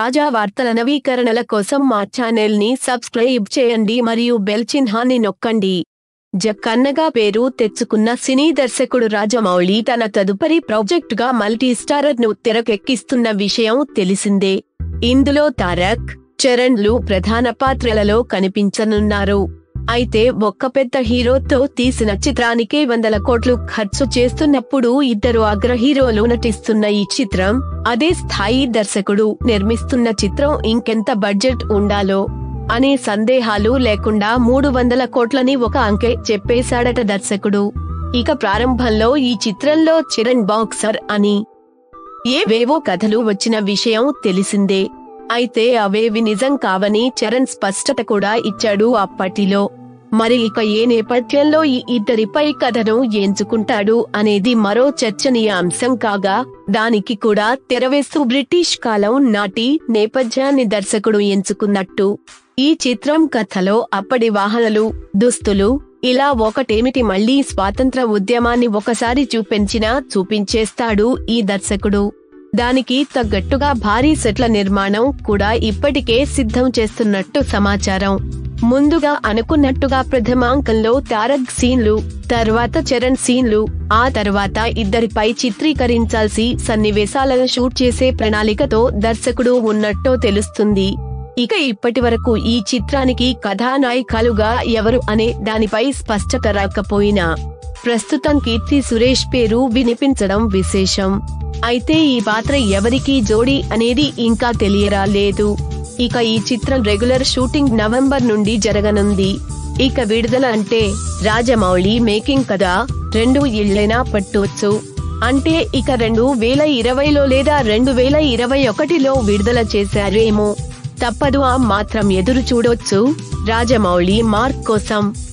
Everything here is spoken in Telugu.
తాజా వార్తల నవీకరణల కోసం మా ఛానల్ ని సబ్స్క్రైబ్ చేయండి మరియు బెల్ చిహ్నాన్ని నొక్కండి జక్కన్నగా పేరు తెచ్చుకున్న సినీ దర్శకుడు రాజమౌళి తన తదుపరి ప్రాజెక్టుగా మల్టీ స్టారర్ ను తెరకెక్కిస్తున్న విషయం తెలిసిందే ఇందులో తారక్ చరణ్ లు ప్రధాన పాత్రలలో కనిపించనున్నారు అయితే ఒక్క పెద్ద హీరోతో తీసిన చిత్రానికే వందల కోట్లు ఖర్చు చేస్తున్నప్పుడు ఇద్దరు అగ్ర హీరోలు నటిస్తున్న ఈ చిత్రం అదే స్థాయి దర్శకుడు నిర్మిస్తున్న చిత్రం ఇంకెంత బడ్జెట్ ఉండాలో అనే సందేహాలు లేకుండా మూడు వందల కోట్లని ఒక అంకె చెప్పేశాడట దర్శకుడు ఇక ప్రారంభంలో ఈ చిత్రంలో చరణ్ బాక్సర్ అని ఏవేవో కథలు వచ్చిన విషయం తెలిసిందే అయితే అవేవి నిజం కావని చరణ్ స్పష్టత కూడా ఇచ్చాడు అప్పటిలో మరి ఇక ఏ నేపథ్యంలో ఈ ఇద్దరిపై కథను ఎంచుకుంటాడు అనేది మరో చర్చనీయాంశం కాగా దానికి కూడా తెరవేస్తూ బ్రిటిష్ కాలం నాటి నేపథ్యాన్ని దర్శకుడు ఎంచుకున్నట్టు ఈ చిత్రం కథలో అప్పటి వాహనాలు దుస్తులు ఇలా ఒకటేమిటి మళ్లీ స్వాతంత్ర ఉద్యమాన్ని ఒకసారి చూపించినా చూపించేస్తాడు ఈ దర్శకుడు దానికి తగ్గట్టుగా భారీ సెట్ల నిర్మాణం కూడా ఇప్పటికే సిద్ధం చేస్తున్నట్టు సమాచారం ముందుగా అనుకున్నట్టుగా ప్రథమాంకంలో తారక్ సీన్లు తర్వాత చరణ్ సీన్లు ఆ తర్వాత ఇద్దరిపై చిత్రీకరించాల్సి సన్నివేశాలను షూట్ చేసే ప్రణాళికతో దర్శకుడు ఉన్నట్టో తెలుస్తుంది ఇక ఇప్పటి వరకు ఈ చిత్రానికి కథానాయికలుగా ఎవరు అనే దానిపై స్పష్టత రాకపోయినా ప్రస్తుతం కీర్తి సురేష్ పేరు వినిపించడం విశేషం అయితే ఈ పాత్ర ఎవరికి జోడి అనేది ఇంకా తెలియరాలేదు ఇక ఈ చిత్రం రెగ్యులర్ షూటింగ్ నవంబర్ నుండి జరగనుంది ఇక విడుదల అంటే రాజమౌళి మేకింగ్ కదా రెండు ఇళ్లైనా పట్టవచ్చు అంటే ఇక రెండు వేల ఇరవైలో లేదా రెండు వేల ఇరవై ఒకటిలో విడుదల చేశారేమో తప్పదు ఆ మాత్రం ఎదురు చూడొచ్చు రాజమౌళి మార్క్ కోసం